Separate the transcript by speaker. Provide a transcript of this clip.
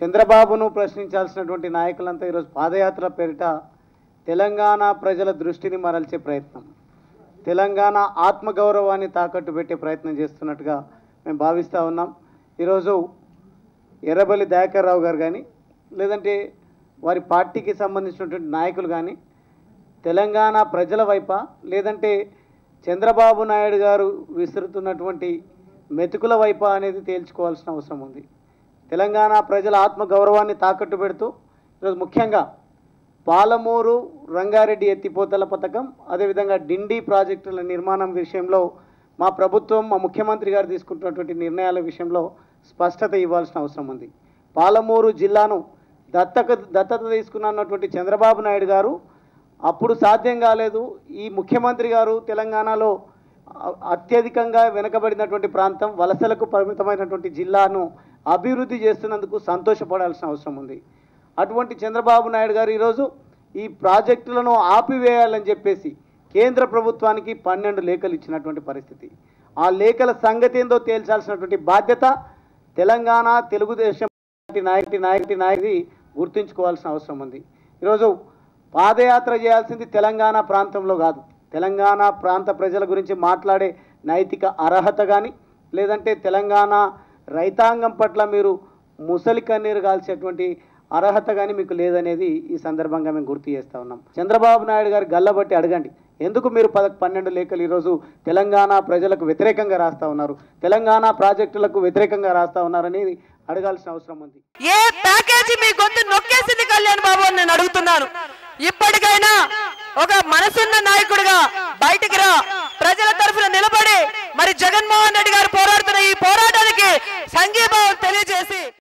Speaker 1: చంద్రబాబును ప్రశ్నించాల్సినటువంటి నాయకులంతా ఈరోజు పాదయాత్ర పేరిట తెలంగాణ ప్రజల దృష్టిని మరల్చే ప్రయత్నం తెలంగాణ ఆత్మగౌరవాన్ని తాకట్టు పెట్టే ప్రయత్నం చేస్తున్నట్టుగా మేము భావిస్తూ ఉన్నాం ఈరోజు ఎర్రబల్లి దయాకర్ రావు గారు కానీ లేదంటే వారి పార్టీకి సంబంధించినటువంటి నాయకులు కానీ తెలంగాణ ప్రజల వైపా లేదంటే చంద్రబాబు నాయుడు గారు విసురుతున్నటువంటి మెతుకుల వైపా అనేది తేల్చుకోవాల్సిన అవసరం ఉంది తెలంగాణ ప్రజల ఆత్మగౌరవాన్ని తాకట్టు పెడుతూ ఈరోజు ముఖ్యంగా పాలమూరు రంగారెడ్డి ఎత్తిపోతల పథకం అదేవిధంగా డిండి ప్రాజెక్టుల నిర్మాణం విషయంలో మా ప్రభుత్వం మా ముఖ్యమంత్రి గారు తీసుకుంటున్నటువంటి నిర్ణయాల విషయంలో స్పష్టత ఇవ్వాల్సిన అవసరం ఉంది పాలమూరు జిల్లాను దత్తక దత్తత తీసుకున్నటువంటి చంద్రబాబు నాయుడు గారు అప్పుడు సాధ్యం కాలేదు ఈ ముఖ్యమంత్రి గారు తెలంగాణలో అ- అత్యధికంగా వెనుకబడినటువంటి ప్రాంతం వలసలకు పరిమితమైనటువంటి జిల్లాను అభివృద్ధి చేస్తున్నందుకు సంతోషపడాల్సిన అవసరం ఉంది అటువంటి చంద్రబాబు నాయుడు గారు ఈరోజు ఈ ప్రాజెక్టులను ఆపివేయాలని చెప్పేసి కేంద్ర ప్రభుత్వానికి పన్నెండు లేఖలు ఇచ్చినటువంటి పరిస్థితి ఆ లేఖల సంగతి ఏందో తేల్చాల్సినటువంటి బాధ్యత తెలంగాణ తెలుగుదేశం పార్టీ నాయకుడి నాయకుడి నాయకుడి గుర్తుంచుకోవాల్సిన అవసరం ఉంది ఈరోజు పాదయాత్ర చేయాల్సింది తెలంగాణ ప్రాంతంలో కాదు తెలంగాణ ప్రాంత ప్రజల గురించి మాట్లాడే నైతిక అర్హత కానీ లేదంటే తెలంగాణ రైతాంగం పట్ల మీరు ముసలి కన్నీరు కాల్చేటువంటి అర్హత కానీ మీకు లేదనేది ఈ సందర్భంగా మేము గుర్తు చేస్తా ఉన్నాం చంద్రబాబు నాయుడు గారు గల్లబట్టి అడగండి ఎందుకు మీరు పద పన్నెండు లేఖలు ఈరోజు తెలంగాణ ప్రజలకు వ్యతిరేకంగా రాస్తా ఉన్నారు తెలంగాణ ప్రాజెక్టులకు వ్యతిరేకంగా రాస్తా ఉన్నారనేది అడగాల్సిన అవసరం ఉంది
Speaker 2: ఏ ప్యాకేజీ మీ గొంతు నొక్కేసింది కళ్యాణ్ బాబు అని నేను అడుగుతున్నాను ఇప్పటికైనా ఒక మనసున్న నాయకుడిగా బయటికి రా ప్రజల తరఫున నిలబడి మరి జగన్మోహన్ రెడ్డి గారు పోరాడుతున్న ఈ పోరాటానికి సంఘీభావం తెలియజేసి